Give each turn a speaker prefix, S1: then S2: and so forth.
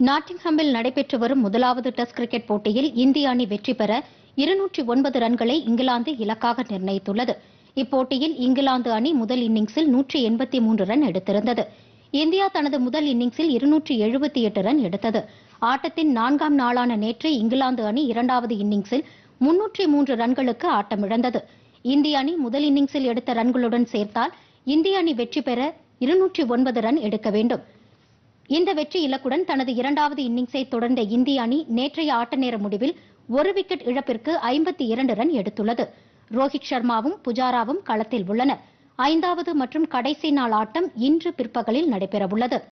S1: நாட்டிங்ஹாமில் நடைபெற்று வரும் முதலாவது டெஸ்ட் கிரிக்கெட் போட்டியில் இந்திய அணி வெற்றி பெற இருநூற்றி ஒன்பது ரன்களை இங்கிலாந்து இலக்காக நிர்ணயித்துள்ளது இப்போட்டியில் இங்கிலாந்து அணி முதல் இன்னிங்ஸில் நூற்றி எண்பத்தி மூன்று ரன் எடுத்திருந்தது இந்தியா தனது முதல் இன்னிங்ஸில் இருநூற்றி எழுபத்தி எட்டு ரன் எடுத்தது ஆட்டத்தின் நான்காம் நாளான நேற்று இங்கிலாந்து அணி இரண்டாவது இன்னிங்ஸில் முன்னூற்றி மூன்று ரன்களுக்கு ஆட்டமிழந்தது இந்திய அணி முதல் இன்னிங்ஸில் எடுத்த ரன்களுடன் சேர்த்தால் இந்திய அணி வெற்றி பெற இருநூற்றி ஒன்பது ரன் எடுக்க வேண்டும் இந்த வெற்றி இலக்குடன் தனது இரண்டாவது இன்னிங்ஸை தொடர்ந்த இந்திய அணி நேற்றைய ஆட்ட நேர முடிவில் ஒரு விக்கெட் இழப்பிற்கு ஐம்பத்தி இரண்டு ரன் எடுத்துள்ளது ரோஹித் சர்மாவும் புஜாராவும் களத்தில் உள்ளனர் ஐந்தாவது மற்றும் கடைசி நாள் ஆட்டம் இன்று பிற்பகலில் நடைபெறவுள்ளது